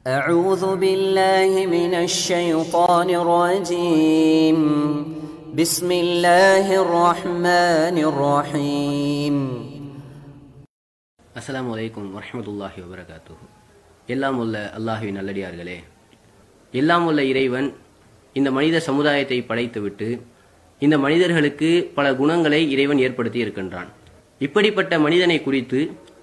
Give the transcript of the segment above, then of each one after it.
أعوذ بالله من الشيطان الرجيم بسم الله الرحمن الرحيم அஸ்ஸலாமு அலைக்கும் வரஹ்மத்துல்லாஹி வபரகாத்துஹு எல்லாம் உள்ள அல்லாஹுவின் நல்லடியார்களே எல்லாம் உள்ள இறைவன் இந்த மனித சமுதாயத்தை படைத்துவிட்டு இந்த மனிதர்களுக்கு பல குணங்களை இறைவன் ஏற்படுத்தி இருக்கின்றான் இப்படிப்பட்ட மனிதனை குறித்து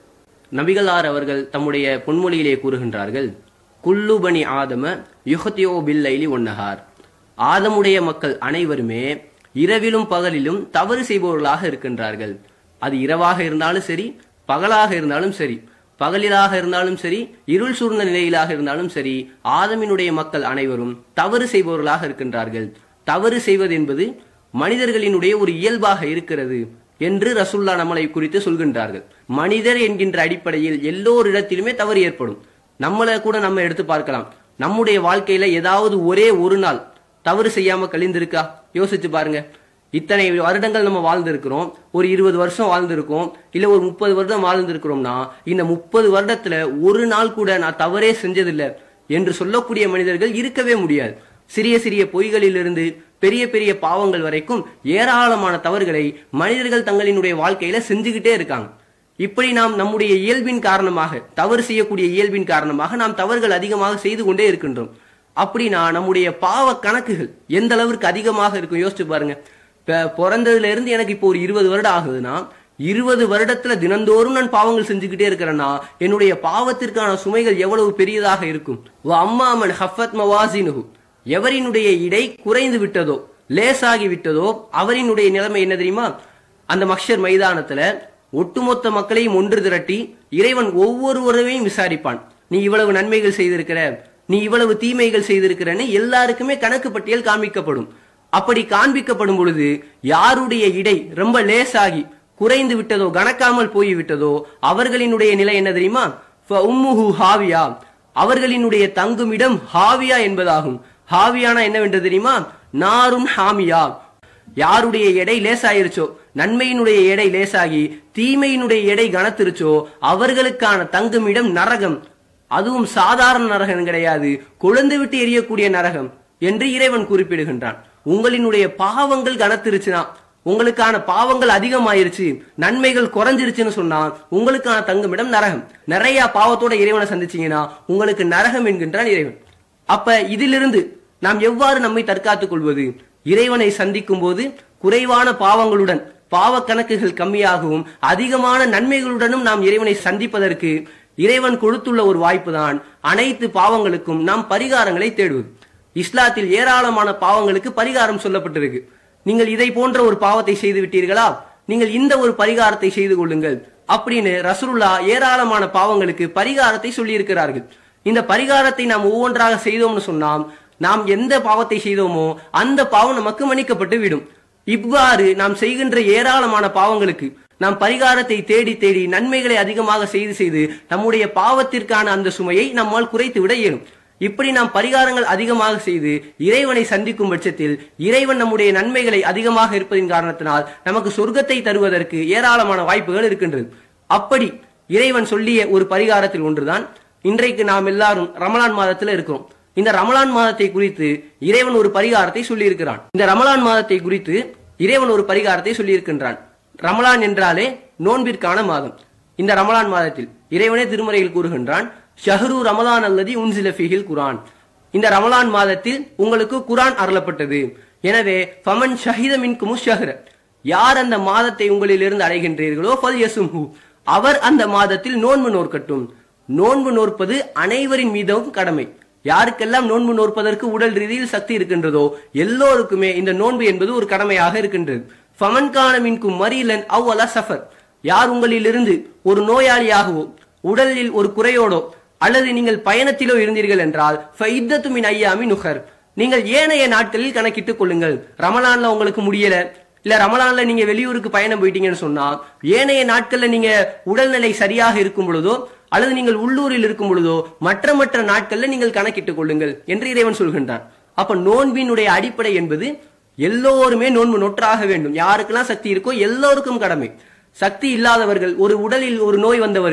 நபிகளார் அவர்கள் தம்முடைய பொன்மொழியிலே கூறுகின்றார்கள் குல்லு பனி ஆதம யுஹத்தியோ பில்லைலி ஒன்னஹார் ஆதமுடைய மக்கள் அனைவருமே இரவிலும் பகலிலும் தவறு செய்பவர்களாக இருக்கின்றார்கள் அது இரவாக இருந்தாலும் சரி பகலாக இருந்தாலும் சரி பகலிலாக இருந்தாலும் சரி இருள் சூழ்ந்த நிலையிலாக இருந்தாலும் சரி ஆதமினுடைய மக்கள் அனைவரும் தவறு செய்பவர்களாக இருக்கின்றார்கள் தவறு செய்வது என்பது மனிதர்களினுடைய ஒரு இயல்பாக இருக்கிறது என்று ரசுல்லா நம்மளை குறித்து சொல்கின்றார்கள் மனிதர் என்கின்ற அடிப்படையில் எல்லோரிடத்திலுமே தவறு ஏற்படும் நம்மளை கூட நம்ம எடுத்து பார்க்கலாம் நம்முடைய வாழ்க்கையில ஏதாவது ஒரே ஒரு நாள் தவறு செய்யாம கழிந்திருக்கா யோசிச்சு பாருங்க இத்தனை வருடங்கள் நம்ம வாழ்ந்திருக்கிறோம் ஒரு இருபது வருஷம் வாழ்ந்திருக்கோம் இல்ல ஒரு முப்பது வருடம் வாழ்ந்திருக்கிறோம்னா இந்த முப்பது வருடத்துல ஒரு நாள் கூட நான் தவறே செஞ்சதில்லை என்று சொல்லக்கூடிய மனிதர்கள் இருக்கவே முடியாது சிறிய சிறிய பொய்களிலிருந்து பெரிய பெரிய பாவங்கள் வரைக்கும் ஏராளமான தவறுகளை மனிதர்கள் தங்களினுடைய வாழ்க்கையில செஞ்சுக்கிட்டே இருக்காங்க இப்படி நாம் நம்முடைய இயல்பின் காரணமாக தவறு செய்யக்கூடிய இயல்பின் காரணமாக நாம் தவறுகள் அதிகமாக செய்து கொண்டே இருக்கின்றோம் அப்படின்னா நம்முடைய பாவ கணக்குகள் எந்த அளவிற்கு அதிகமாக இருக்கும் யோசிச்சு பாருங்க இப்ப பிறந்ததுல இருந்து எனக்கு இப்போ ஒரு இருபது வருடம் ஆகுதுன்னா இருபது வருடத்துல தினந்தோறும் நான் பாவங்கள் செஞ்சுக்கிட்டே இருக்கிறேன்னா என்னுடைய பாவத்திற்கான சுமைகள் எவ்வளவு பெரியதாக இருக்கும் அம்மாமன் ஹஃபத் மவாசினுகு எவரினுடைய இடை குறைந்து விட்டதோ லேசாகி விட்டதோ அவரினுடைய நிலைமை என்ன தெரியுமா அந்த மக்ஷர் மைதானத்துல ஒட்டுமொத்த மக்களையும் ஒன்று திரட்டி இறைவன் ஒவ்வொருவரையும் விசாரிப்பான் நீ இவ்வளவு நன்மைகள் செய்திருக்கிற நீ இவ்வளவு தீமைகள் செய்திருக்கிறன்னு எல்லாருக்குமே கணக்கு பட்டியல் காண்பிக்கப்படும் அப்படி காண்பிக்கப்படும் பொழுது யாருடைய இடை ரொம்ப லேசாகி குறைந்து விட்டதோ கணக்காமல் போய் விட்டதோ அவர்களினுடைய நிலை என்ன தெரியுமா உம்முஹு ஹாவியா அவர்களினுடைய தங்குமிடம் ஹாவியா என்பதாகும் ஹாவியானா என்னவென்று தெரியுமா நாருன் ஹாமியா யாருடைய எடை லேசாயிருச்சோ நன்மையினுடைய எடை லேசாகி தீமையினுடைய எடை கனத்திருச்சோ அவர்களுக்கான தங்குமிடம் நரகம் அதுவும் சாதாரண நரகம் கிடையாது கொழுந்து விட்டு எரியக்கூடிய நரகம் என்று இறைவன் குறிப்பிடுகின்றான் உங்களினுடைய பாவங்கள் கனத்திருச்சுனா உங்களுக்கான பாவங்கள் அதிகமாயிருச்சு நன்மைகள் குறைஞ்சிருச்சுன்னு சொன்னா உங்களுக்கான தங்குமிடம் நரகம் நிறைய பாவத்தோட இறைவனை சந்திச்சீங்கன்னா உங்களுக்கு நரகம் என்கின்றான் இறைவன் அப்ப இதிலிருந்து நாம் எவ்வாறு நம்மை தற்காத்துக் கொள்வது இறைவனை சந்திக்கும் போது குறைவான பாவங்களுடன் பாவ கணக்குகள் கம்மியாகவும் அதிகமான நன்மைகளுடனும் நாம் இறைவனை சந்திப்பதற்கு இறைவன் கொடுத்துள்ள ஒரு வாய்ப்பு தான் அனைத்து பாவங்களுக்கும் நாம் பரிகாரங்களை தேடுவது இஸ்லாத்தில் ஏராளமான பாவங்களுக்கு பரிகாரம் சொல்லப்பட்டிருக்கு நீங்கள் இதை போன்ற ஒரு பாவத்தை செய்து விட்டீர்களா நீங்கள் இந்த ஒரு பரிகாரத்தை செய்து கொள்ளுங்கள் அப்படின்னு ரசூலுல்லா ஏராளமான பாவங்களுக்கு பரிகாரத்தை சொல்லி இருக்கிறார்கள் இந்த பரிகாரத்தை நாம் ஒவ்வொன்றாக செய்தோம்னு சொன்னால் நாம் எந்த பாவத்தை செய்தோமோ அந்த பாவம் நமக்கு மன்னிக்கப்பட்டு விடும் இவ்வாறு நாம் செய்கின்ற ஏராளமான பாவங்களுக்கு நாம் பரிகாரத்தை தேடி தேடி நன்மைகளை அதிகமாக செய்து செய்து நம்முடைய பாவத்திற்கான அந்த சுமையை நம்மால் குறைத்து விட இயலும் இப்படி நாம் பரிகாரங்கள் அதிகமாக செய்து இறைவனை சந்திக்கும் பட்சத்தில் இறைவன் நம்முடைய நன்மைகளை அதிகமாக இருப்பதின் காரணத்தினால் நமக்கு சொர்க்கத்தை தருவதற்கு ஏராளமான வாய்ப்புகள் இருக்கின்றது அப்படி இறைவன் சொல்லிய ஒரு பரிகாரத்தில் ஒன்றுதான் இன்றைக்கு நாம் எல்லாரும் ரமலான் மாதத்தில் இருக்கிறோம் இந்த ரமலான் மாதத்தை குறித்து இறைவன் ஒரு பரிகாரத்தை சொல்லி இருக்கிறான் இந்த ரமலான் மாதத்தை குறித்து இறைவன் ஒரு பரிகாரத்தை சொல்லி இருக்கின்றான் ரமலான் என்றாலே நோன்பிற்கான மாதம் இந்த ரமலான் மாதத்தில் இறைவனே திருமறையில் கூறுகின்றான் ஷஹரு ரமலான் அல்லது உன்சில ஃபிஹில் குரான் இந்த ரமலான் மாதத்தில் உங்களுக்கு குரான் அருளப்பட்டது எனவே ஃபமன் ஷஹித மின்குமு ஷஹர யார் அந்த மாதத்தை உங்களிலிருந்து அடைகின்றீர்களோ ஃபல் யசும்ஹு அவர் அந்த மாதத்தில் நோன்பு நோர்க்கட்டும் நோன்பு நோற்பது அனைவரின் மீதும் கடமை யாருக்கெல்லாம் நோன்பு நோற்பதற்கு உடல் ரீதியில் சக்தி இருக்கின்றதோ எல்லோருக்குமே இந்த நோன்பு என்பது ஒரு கடமையாக இருக்கின்றது ஃபமன்கான மின்கும் மரீலன் அவ்வளா சஃபர் யார் உங்களிலிருந்து ஒரு நோயாளியாகவோ உடலில் ஒரு குறையோடோ அல்லது நீங்கள் பயணத்திலோ இருந்தீர்கள் என்றால் மின் ஐயாமி நுகர் நீங்கள் ஏனைய நாட்களில் கணக்கிட்டுக் கொள்ளுங்கள் ரமலான்ல உங்களுக்கு முடியல இல்ல ரமலான்ல நீங்க வெளியூருக்கு பயணம் போயிட்டீங்கன்னு சொன்னா ஏனைய நாட்கள்ல நீங்க உடல்நிலை சரியாக இருக்கும் பொழுதோ அல்லது நீங்கள் உள்ளூரில் இருக்கும் பொழுதோ மற்ற மற்ற நாட்கள்ல நீங்கள் கணக்கிட்டுக் கொள்ளுங்கள் என்று இறைவன் சொல்கின்றான் அப்ப நோன்பினுடைய அடிப்படை என்பது எல்லோருமே நோன்பு நொற்றாக வேண்டும் யாருக்கெல்லாம் சக்தி இருக்கோ எல்லோருக்கும் கடமை சக்தி இல்லாதவர்கள் ஒரு உடலில் ஒரு நோய் வந்தவர்கள்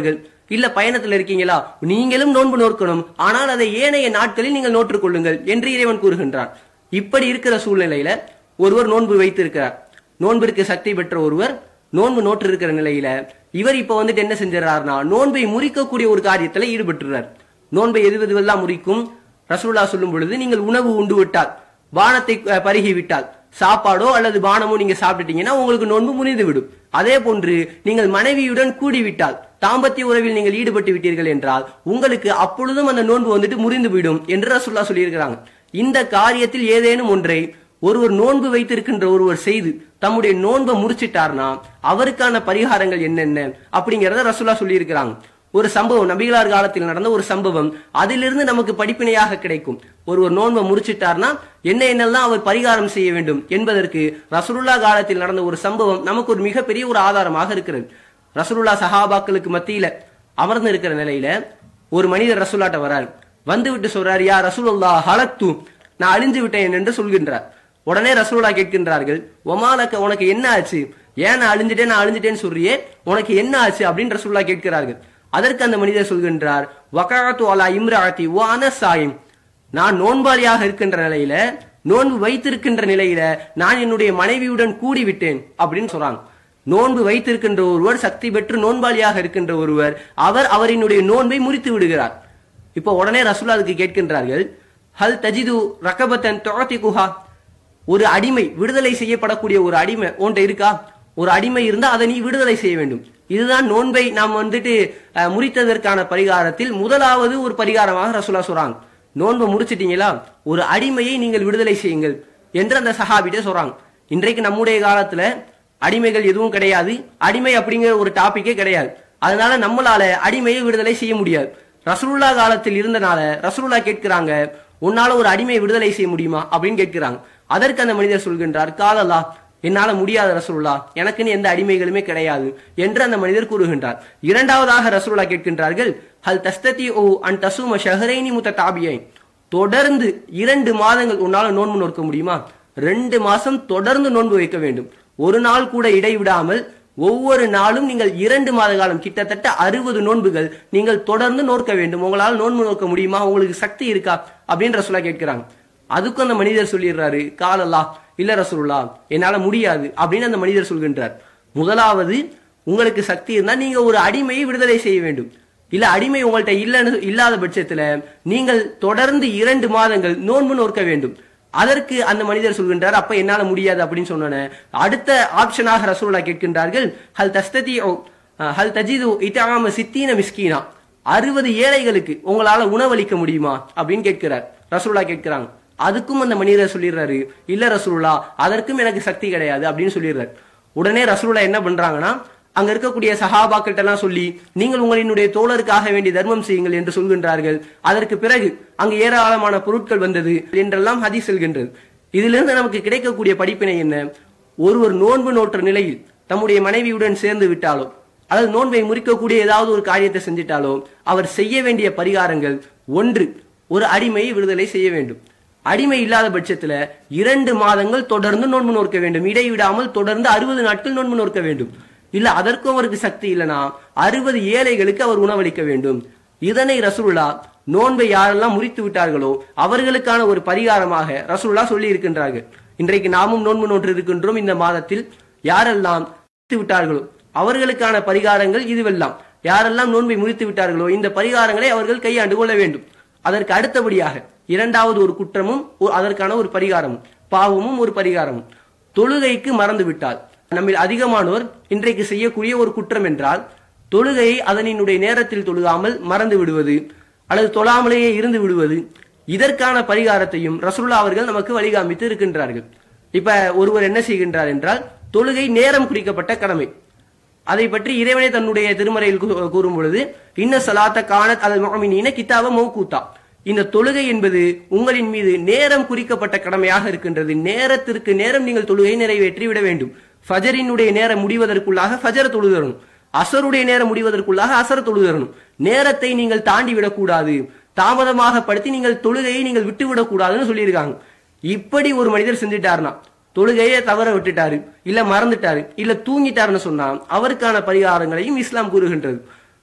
இல்ல பயணத்துல இருக்கீங்களா நீங்களும் நோன்பு நோக்கணும் ஆனால் அதை ஏனைய நாட்களில் நீங்கள் நோற்றுக் கொள்ளுங்கள் என்று இறைவன் கூறுகின்றான் இப்படி இருக்கிற சூழ்நிலையில ஒருவர் நோன்பு வைத்திருக்கிறார் நோன்பிற்கு சக்தி பெற்ற ஒருவர் நோன்பு நோற்று இருக்கிற நிலையில இவர் இப்ப வந்துட்டு என்ன செஞ்சாருன்னா நோன்பை முறிக்கக்கூடிய ஒரு காரியத்துல ஈடுபட்டுறார் நோன்பை எது எதுவெல்லாம் முறிக்கும் ரசூல்லா சொல்லும் பொழுது நீங்கள் உணவு உண்டு விட்டால் பானத்தை அஹ், பருகி விட்டால் சாப்பாடோ அல்லது பானமோ நீங்க சாப்பிட்டுட்டீங்கன்னா உங்களுக்கு நோன்பு முறிந்து விடும் அதே போன்று நீங்கள் மனைவியுடன் கூடிவிட்டால் தாம்பத்திய உறவில் நீங்கள் ஈடுபட்டு விட்டீர்கள் என்றால் உங்களுக்கு அப்பொழுதும் அந்த நோன்பு வந்துட்டு முறிந்து விடும் என்று ரசூல்லா சொல்லியிருக்கிறாங்க இந்த காரியத்தில் ஏதேனும் ஒன்றை ஒருவர் நோன்பு வைத்திருக்கின்ற ஒருவர் செய்து தம்முடைய நோன்பை முறிச்சிட்டார்னா அவருக்கான பரிகாரங்கள் என்னென்ன அப்படிங்கறத ரசூல்லா சொல்லியிருக்கிறாங்க ஒரு சம்பவம் நபிகளார் காலத்தில் நடந்த ஒரு சம்பவம் அதிலிருந்து நமக்கு படிப்பினையாக கிடைக்கும் ஒருவர் நோன்பை முறிச்சிட்டார்னா என்ன என்னெல்லாம் அவர் பரிகாரம் செய்ய வேண்டும் என்பதற்கு ரசூலுல்லா காலத்தில் நடந்த ஒரு சம்பவம் நமக்கு ஒரு மிகப்பெரிய ஒரு ஆதாரமாக இருக்கிறது ரசூலுல்லா சஹாபாக்களுக்கு மத்தியில அமர்ந்து இருக்கிற நிலையில ஒரு மனிதர் ரசூலாட்ட வரார் வந்து விட்டு சொல்றார் யா ரசூலுல்லா ஹலக்து நான் அழிஞ்சு விட்டேன் என்று சொல்கின்றார் உடனே ரசூலுல்லா கேட்கின்றார்கள் ஒமாலக்க உனக்கு என்ன ஆச்சு ஏன் நான் அழிஞ்சிட்டேன் நான் அழிஞ்சிட்டேன்னு சொல்றியே உனக்கு என்ன ஆச்சு அப்படின்னு ரசூலுல்லா கேட்கிறார்கள் அதற்கு அந்த மனிதர் சொல்கின்றார் வகாத்து அலா இம்ராத்தி ஓ அனசாயும் நான் நோன்பாளியாக இருக்கின்ற நிலையில நோன்பு வைத்திருக்கின்ற நிலையில நான் என்னுடைய மனைவியுடன் கூடி விட்டேன் அப்படின்னு சொல்றாங்க நோன்பு வைத்திருக்கின்ற ஒருவர் சக்தி பெற்று நோன்பாளியாக இருக்கின்ற ஒருவர் அவர் அவரினுடைய நோன்பை முறித்து விடுகிறார் இப்போ உடனே ரசூலா அதுக்கு கேட்கின்றார்கள் ஹல் தஜிது ரகபத்தன் தொகத்தி குஹா ஒரு அடிமை விடுதலை செய்யப்படக்கூடிய ஒரு அடிமை உன்ட்ட இருக்கா ஒரு அடிமை இருந்தா அதை நீ விடுதலை செய்ய வேண்டும் இதுதான் நோன்பை நாம் வந்துட்டு அஹ், முறித்ததற்கான பரிகாரத்தில் முதலாவது ஒரு பரிகாரமாக ரசூலா சொல்றாங்க நோன்பை முடிச்சிட்டீங்களா ஒரு அடிமையை நீங்கள் விடுதலை செய்யுங்கள் என்று அந்த சஹாபிட்டே சொல்றாங்க இன்றைக்கு நம்முடைய காலத்துல அடிமைகள் எதுவும் கிடையாது அடிமை அப்படிங்கிற ஒரு டாபிக்கே கிடையாது அதனால நம்மளால அடிமையை விடுதலை செய்ய முடியாது ரசூலுல்லா காலத்தில் இருந்தனால ரசூலுல்லா கேட்கிறாங்க உன்னால ஒரு அடிமையை விடுதலை செய்ய முடியுமா அப்படின்னு கேட்கிறாங்க அதற்கு அந்த மனிதர் சொல்கின்றார் காலல்லா என்னால முடியாத ரசூலுல்லா எனக்குன்னு எந்த அடிமைகளுமே கிடையாது என்று அந்த மனிதர் கூறுகின்றார் இரண்டாவதாக ரசூலுல்லா கேட்கின்றார்கள் ஹல் தஸ்ததி ஓ அன் தசூம ஷஹரைனி முத்த தாபியை தொடர்ந்து இரண்டு மாதங்கள் உன்னால நோன்பு நோக்க முடியுமா ரெண்டு மாசம் தொடர்ந்து நோன்பு வைக்க வேண்டும் ஒரு நாள் கூட இடைவிடாமல் ஒவ்வொரு நாளும் நீங்கள் இரண்டு மாத காலம் கிட்டத்தட்ட அறுபது நோன்புகள் நீங்கள் தொடர்ந்து நோக்க வேண்டும் உங்களால் நோன்பு நோக்க முடியுமா உங்களுக்கு சக்தி இருக்கா அப்படின்னு ரசூலா கேட்கிறாங்க அதுக்கும் அந்த மனிதர் சொல்லிடுறாரு காலல்லா இல்ல ரசூலுல்லா என்னால முடியாது அப்படின்னு அந்த மனிதர் சொல்கின்றார் முதலாவது உங்களுக்கு சக்தி இருந்தா நீங்க ஒரு அடிமையை விடுதலை செய்ய வேண்டும் இல்ல அடிமை உங்கள்ட்ட இல்லன்னு இல்லாத பட்சத்துல நீங்கள் தொடர்ந்து இரண்டு மாதங்கள் நோன்பு நோக்க வேண்டும் அதற்கு அந்த மனிதர் சொல்கின்றார் அப்ப என்னால முடியாது அப்படின்னு சொன்னோன்னே அடுத்த ஆப்ஷனாக ரசூலுல்லா கேட்கின்றார்கள் ஹல் தஸ்ததி ஹல் தஜிது இத்தாம சித்தீன மிஸ்கீனா அறுபது ஏழைகளுக்கு உங்களால உணவளிக்க முடியுமா அப்படின்னு கேட்கிறார் ரசூலுல்லா கேட்கிறாங்க அதுக்கும் அந்த மனிதர் சொல்லிடுறாரு இல்ல ரசூலுல்லா அதற்கும் எனக்கு சக்தி கிடையாது அப்படின்னு சொல்லிடுறாரு உடனே ரசூலுல்லா என்ன பண்றாங்கன்னா அங்க இருக்கக்கூடிய சஹாபாக்கிட்ட எல்லாம் சொல்லி நீங்கள் உங்களினுடைய தோழருக்காக வேண்டி தர்மம் செய்யுங்கள் என்று சொல்கின்றார்கள் அதற்கு பிறகு அங்கு ஏராளமான பொருட்கள் வந்தது என்றெல்லாம் ஹதீஸ் செல்கின்றது இதிலிருந்து நமக்கு கிடைக்கக்கூடிய படிப்பினை என்ன ஒருவர் நோன்பு நோற்ற நிலையில் தம்முடைய மனைவியுடன் சேர்ந்து விட்டாலோ அல்லது நோன்பை முறிக்கக்கூடிய ஏதாவது ஒரு காரியத்தை செஞ்சிட்டாலோ அவர் செய்ய வேண்டிய பரிகாரங்கள் ஒன்று ஒரு அடிமையை விடுதலை செய்ய வேண்டும் அடிமை இல்லாத பட்சத்துல இரண்டு மாதங்கள் தொடர்ந்து நோன்பு நோக்க வேண்டும் இடைவிடாமல் தொடர்ந்து அறுபது நாட்கள் நோன்பு நோக்க வேண்டும் இல்ல அதற்கும் அவருக்கு சக்தி இல்லனா அறுபது ஏழைகளுக்கு அவர் உணவளிக்க வேண்டும் இதனை ரசூலுல்லா நோன்பை யாரெல்லாம் முறித்து விட்டார்களோ அவர்களுக்கான ஒரு பரிகாரமாக ரசூலுல்லா சொல்லி இருக்கின்றார்கள் இன்றைக்கு நாமும் நோன்பு நோற்று இருக்கின்றோம் இந்த மாதத்தில் யாரெல்லாம் முறித்து விட்டார்களோ அவர்களுக்கான பரிகாரங்கள் இதுவெல்லாம் யாரெல்லாம் நோன்பை முறித்து விட்டார்களோ இந்த பரிகாரங்களை அவர்கள் கையாண்டு கொள்ள வேண்டும் அதற்கு அடுத்தபடியாக இரண்டாவது ஒரு குற்றமும் ஒ- அதற்கான ஒரு பரிகாரமும் பாவமும் ஒரு பரிகாரமும் தொழுகைக்கு மறந்து விட்டால் நம்மில் அதிகமானோர் இன்றைக்கு செய்யக்கூடிய ஒரு குற்றம் என்றால் தொழுகையை அதனினுடைய நேரத்தில் தொழுகாமல் மறந்து விடுவது அல்லது தொழாமலேயே இருந்து விடுவது இதற்கான பரிகாரத்தையும் ரசூலுல்லா அவர்கள் நமக்கு வழிகாமித்து இருக்கின்றார்கள் இப்ப ஒருவர் என்ன செய்கின்றார் என்றால் தொழுகை நேரம் குறிக்கப்பட்ட கடமை அதை பற்றி இறைவனே தன்னுடைய திருமறையில் கூ- கூறும் பொழுது இன்ன சலாத்த காணத் அல் முஅமினீன கிதாப மௌகூத்தா இந்த தொழுகை என்பது உங்களின் மீது நேரம் குறிக்கப்பட்ட கடமையாக இருக்கின்றது நேரத்திற்கு நேரம் நீங்கள் தொழுகை நிறைவேற்றி விட வேண்டும் ஃபஜரினுடைய நேரம் முடிவதற்குள்ளாக ஃபஜர் தொழுதரணும் அசருடைய நேரம் முடிவதற்குள்ளாக அசர் தொழுதரணும் நேரத்தை நீங்கள் தாண்டி விடக்கூடாது தாமதமாக படுத்தி நீங்கள் தொழுகையை நீங்கள் விட்டு விடக்கூடாதுன்னு சொல்லியிருக்காங்க இப்படி ஒரு மனிதர் செஞ்சுட்டாருன்னா தொழுகையே தவற விட்டுட்டாரு இல்ல மறந்துட்டாரு இல்ல தூங்கிட்டாருன்னு சொன்னா அவருக்கான பரிகாரங்களையும் இஸ்லாம் கூறுகின்றது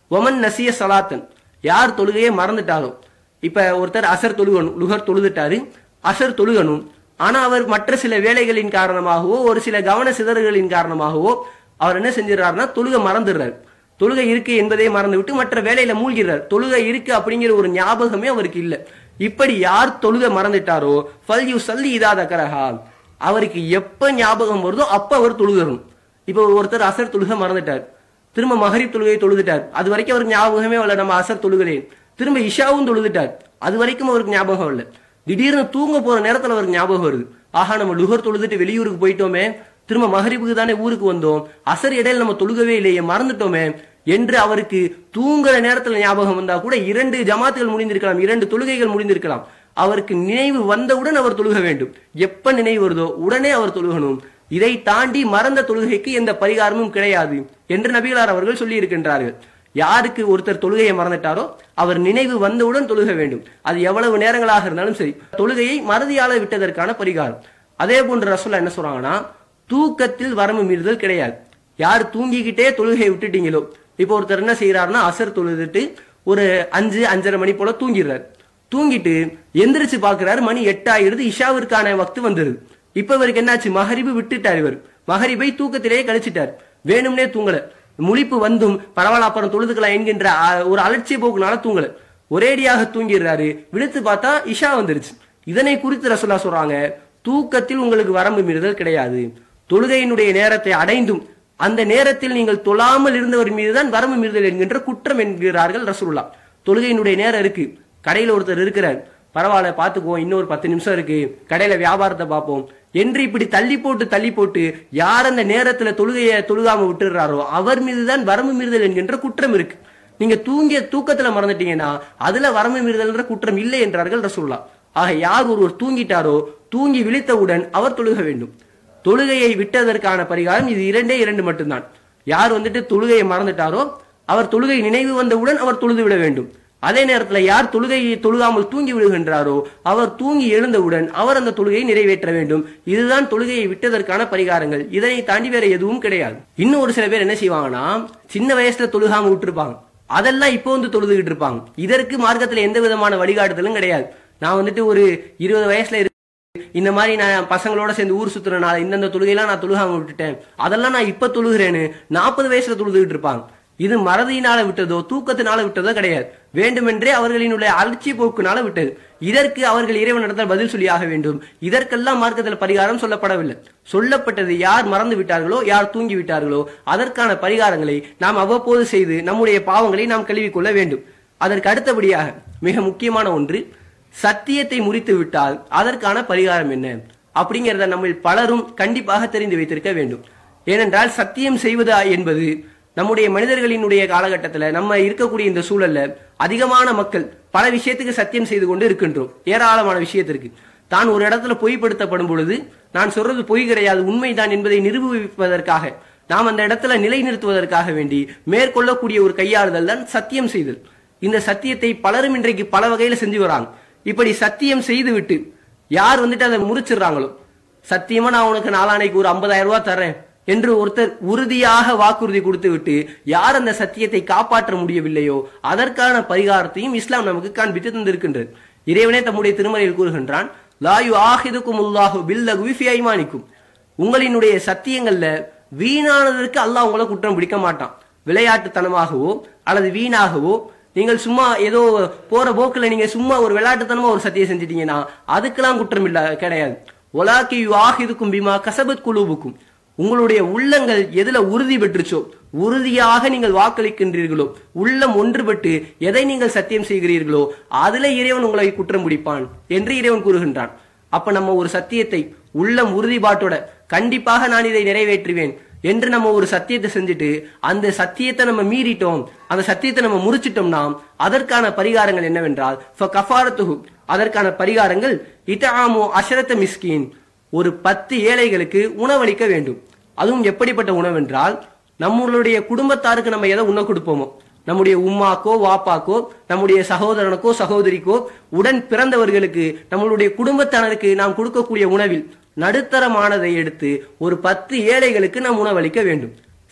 ஒமன் நசிய சலாத்தன் யார் தொழுகையை மறந்துட்டாரோ இப்ப ஒருத்தர் அசர் தொழுகணும் லுகர் தொழுதுட்டாரு அசர் தொழுகணும் ஆனா அவர் மற்ற சில வேலைகளின் காரணமாகவோ ஒரு சில கவன சிதறுகளின் காரணமாகவோ அவர் என்ன செஞ்சிடறாருன்னா தொழுகை மறந்துடுறாரு தொழுகை இருக்கு என்பதை மறந்து விட்டு மற்ற வேலையில மூழ்கிறார் தொழுகை இருக்கு அப்படிங்கிற ஒரு ஞாபகமே அவருக்கு இல்ல இப்படி யார் தொழுகை மறந்துட்டாரோ ஃபல் யூ சல்லி இதாத கரஹா அவருக்கு எப்ப ஞாபகம் வருதோ அப்ப அவர் தொழுகணும் இப்போ ஒருத்தர் அசர் தொழுகை மறந்துட்டார் திரும்ப மகரிப் தொழுகையை தொழுதுட்டார் அது வரைக்கும் அவருக்கு ஞாபகமே வரல நம்ம அசர் தொழுகிறேன் திரும்ப இஷாவும் தொழுதுட்டார் அது வரைக்கும் அவருக்கு ஞாபகம் இல்ல திடீர்னு தூங்க போற நேரத்துல அவருக்கு ஞாபகம் வருது ஆஹா நம்ம லுகர் தொழுதுட்டு வெளியூருக்கு போயிட்டோமே திரும்ப மகரிப்புக்கு தானே ஊருக்கு வந்தோம் அசர் இடையில நம்ம தொழுகவே இல்லையே மறந்துட்டோமே என்று அவருக்கு தூங்குற நேரத்துல ஞாபகம் வந்தா கூட இரண்டு ஜமாத்துகள் முடிந்திருக்கலாம் இரண்டு தொழுகைகள் முடிந்திருக்கலாம் அவருக்கு நினைவு வந்தவுடன் அவர் தொழுக வேண்டும் எப்ப நினைவு வருதோ உடனே அவர் தொழுகணும் இதை தாண்டி மறந்த தொழுகைக்கு எந்த பரிகாரமும் கிடையாது என்று நபிகளார் அவர்கள் சொல்லி இருக்கின்றார்கள் யாருக்கு ஒருத்தர் தொழுகையை மறந்துட்டாரோ அவர் நினைவு வந்தவுடன் தொழுக வேண்டும் அது எவ்வளவு நேரங்களாக இருந்தாலும் சரி தொழுகையை மறதியால விட்டதற்கான பரிகாரம் அதே போன்ற ரசோல்லா என்ன சொல்றாங்கன்னா தூக்கத்தில் வரம்பு மீறுதல் கிடையாது யார் தூங்கிக்கிட்டே தொழுகையை விட்டுட்டீங்களோ இப்போ ஒருத்தர் என்ன செய்யறாருன்னா அசர் தொழுதுட்டு ஒரு அஞ்சு அஞ்சரை மணி போல தூங்கிடுறாரு தூங்கிட்டு எந்திரிச்சு பாக்குறாரு மணி எட்டாயிடுது இஷாவிற்கான வக்து வந்துருது இப்ப இவருக்கு என்னாச்சு மகரிபு விட்டுட்டார் இவர் மகரிபை தூக்கத்திலேயே கழிச்சிட்டார் வேணும்னே தூங்கல முழிப்பு வந்தும் பரவாயில்ல அப்புறம் தொழுதுக்கலாம் என்கின்ற ஆ, ஒரு அலட்சிய போக்குனால தூங்கல ஒரேடியாக தூங்கிடுறாரு விழுத்து பார்த்தா இஷா வந்துருச்சு இதனை குறித்து ரசோல்லா சொல்றாங்க தூக்கத்தில் உங்களுக்கு வரம்பு மீறுதல் கிடையாது தொழுகையினுடைய நேரத்தை அடைந்தும் அந்த நேரத்தில் நீங்கள் தொழாமல் இருந்தவர் மீதுதான் வரம்பு மீறுதல் என்கின்ற குற்றம் என்கிறார்கள் ரசூலுல்லா தொழுகையினுடைய நேரம் இருக்கு கடையில ஒருத்தர் இருக்கிறார் பரவாயில்ல பாத்துக்குவோம் இன்னொரு பத்து நிமிஷம் இருக்கு கடையில வியாபாரத்தை பார்ப்போம் என்று இப்படி தள்ளி போட்டு தள்ளி போட்டு யார் அந்த நேரத்துல தொழுகையை தொழுகாம விட்டுறாரோ அவர் மீதுதான் வரம்பு மீறுதல் என்கின்ற குற்றம் இருக்கு நீங்க தூங்கிய தூக்கத்துல மறந்துட்டீங்கன்னா அதுல வரம்பு மீறுதல்ன்ற குற்றம் இல்லை என்றார்கள் ரசூல்லா ஆக யார் ஒருவர் தூங்கிட்டாரோ தூங்கி விழித்தவுடன் அவர் தொழுக வேண்டும் தொழுகையை விட்டதற்கான பரிகாரம் இது இரண்டே இரண்டு மட்டும்தான் யார் வந்துட்டு தொழுகையை மறந்துட்டாரோ அவர் தொழுகை நினைவு வந்தவுடன் அவர் தொழுது விட வேண்டும் அதே நேரத்துல யார் தொழுகையை தொழுகாமல் தூங்கி விடுகின்றாரோ அவர் தூங்கி எழுந்தவுடன் அவர் அந்த தொழுகையை நிறைவேற்ற வேண்டும் இதுதான் தொழுகையை விட்டதற்கான பரிகாரங்கள் இதனை தாண்டி வேற எதுவும் கிடையாது இன்னும் ஒரு சில பேர் என்ன செய்வாங்கன்னா சின்ன வயசுல தொழுகாம விட்டுருப்பாங்க அதெல்லாம் இப்போ வந்து தொழுதுகிட்டு இருப்பாங்க இதற்கு மார்க்கத்துல எந்த விதமான வழிகாட்டுதலும் கிடையாது நான் வந்துட்டு ஒரு இருபது வயசுல இரு- இந்த மாதிரி நான் பசங்களோட சேர்ந்து ஊர் சுத்துறனால இந்தந்த தொழுகையெல்லாம் நான் தொழுகாம விட்டுட்டேன் அதெல்லாம் நான் இப்ப தொழுகிறேன்னு நாற்பது வயசுல தொழுதுகிட்டு இருப்பாங்க இது மறதியினால விட்டதோ தூக்கத்தினால விட்டதோ கிடையாது வேண்டுமென்றே அவர்களினுடைய அலட்சிய போக்குனால விட்டது இதற்கு அவர்கள் இறைவனிடத்தில் பதில் சொல்லியாக வேண்டும் இதற்கெல்லாம் மார்க்கத்தில் பரிகாரம் சொல்லப்படவில்லை சொல்லப்பட்டது யார் மறந்து விட்டார்களோ யார் தூங்கி விட்டார்களோ அதற்கான பரிகாரங்களை நாம் அவ்வப்போது செய்து நம்முடைய பாவங்களை நாம் கழுவிக்கொள்ள வேண்டும் அதற்கு அடுத்தபடியாக மிக முக்கியமான ஒன்று சத்தியத்தை முறித்து விட்டால் அதற்கான பரிகாரம் என்ன அப்படிங்கிறத நம்ம பலரும் கண்டிப்பாக தெரிந்து வைத்திருக்க வேண்டும் ஏனென்றால் சத்தியம் செய்வது என்பது நம்முடைய மனிதர்களினுடைய காலகட்டத்துல நம்ம இருக்கக்கூடிய இந்த சூழல்ல அதிகமான மக்கள் பல விஷயத்துக்கு சத்தியம் செய்து கொண்டு இருக்கின்றோம் ஏராளமான விஷயத்திற்கு தான் ஒரு இடத்துல பொய்ப்படுத்தப்படும் பொழுது நான் சொல்றது பொய் கிடையாது உண்மைதான் என்பதை நிரூபிப்பதற்காக நாம் அந்த இடத்துல நிலைநிறுத்துவதற்காக வேண்டி மேற்கொள்ளக்கூடிய ஒரு கையாளுதல் தான் சத்தியம் செய்தல் இந்த சத்தியத்தை பலரும் இன்றைக்கு பல வகையில செஞ்சு வராங்க இப்படி சத்தியம் செய்துவிட்டு யார் வந்துட்டு அதை முறிச்சிடுறாங்களோ சத்தியமா நான் உனக்கு நாளானைக்கு ஒரு 50000 ரூபாய் தரேன் என்று ஒருத்தர் உறுதியாக வாக்குறுதி கொடுத்து விட்டு யார் அந்த சத்தியத்தை காப்பாற்ற முடியவில்லையோ அதற்கான பரிகாரத்தையும் இஸ்லாம் நமக்கு காண்பித்து தந்திருக்கின்றது இறைவனே தம்முடைய திருமறையில் கூறுகின்றான் லாயு ஆஹிதுக்கும் உல்லாஹு பில்லகுவி ஃபி ஐமானிக்கும் உங்களினுடைய சத்தியங்கள்ல வீணானதற்கு அல்லாஹ் உங்களை குற்றம் பிடிக்க மாட்டான் விளையாட்டுத்தனமாகவோ அல்லது வீணாகவோ நீங்கள் சும்மா ஏதோ போற போக்குல நீங்க சும்மா ஒரு விளையாட்டுத்தனமா ஒரு சத்தியம் செஞ்சிட்டீங்கன்னா அதுக்கெல்லாம் குற்றம் இல்ல கிடையாது ஒலாக்கி ஆகிதுக்கும் பீமா கசபத் குழுவுக்கும் உங்களுடைய உள்ளங்கள் எதுல உறுதி பெற்றுச்சோ உறுதியாக நீங்கள் வாக்களிக்கின்றீர்களோ உள்ளம் ஒன்றுபட்டு எதை நீங்கள் சத்தியம் செய்கிறீர்களோ அதுல இறைவன் உங்களை குற்றம் பிடிப்பான் என்று இறைவன் கூறுகின்றான் அப்ப நம்ம ஒரு சத்தியத்தை உள்ளம் உறுதிப்பாட்டோட கண்டிப்பாக நான் இதை நிறைவேற்றுவேன் என்று நம்ம ஒரு சத்தியத்தை செஞ்சுட்டு அந்த சத்தியத்தை நம்ம மீறிட்டோம் அந்த சத்தியத்தை நம்ம முறிச்சிட்டோம்னா அதற்கான பரிகாரங்கள் என்னவென்றால் கஃபாரத்துஹு அதற்கான பரிகாரங்கள் இதாமு அஷரத்த மிஸ்கின் ஒரு பத்து ஏழைகளுக்கு உணவளிக்க வேண்டும் அதுவும் எப்படிப்பட்ட உணவென்றால் நம்மளுடைய குடும்பத்தாருக்கு நம்ம எதை உண்ண கொடுப்போமோ நம்முடைய உம்மாக்கோ வாப்பாக்கோ நம்முடைய சகோதரனுக்கோ சகோதரிக்கோ உடன் பிறந்தவர்களுக்கு நம்மளுடைய குடும்பத்தினருக்கு நாம் கொடுக்கக்கூடிய உணவில் நடுத்தரமானதை எடுத்து ஒரு பத்து ஏழைகளுக்கு நாம் உணவளிக்க வேண்டும்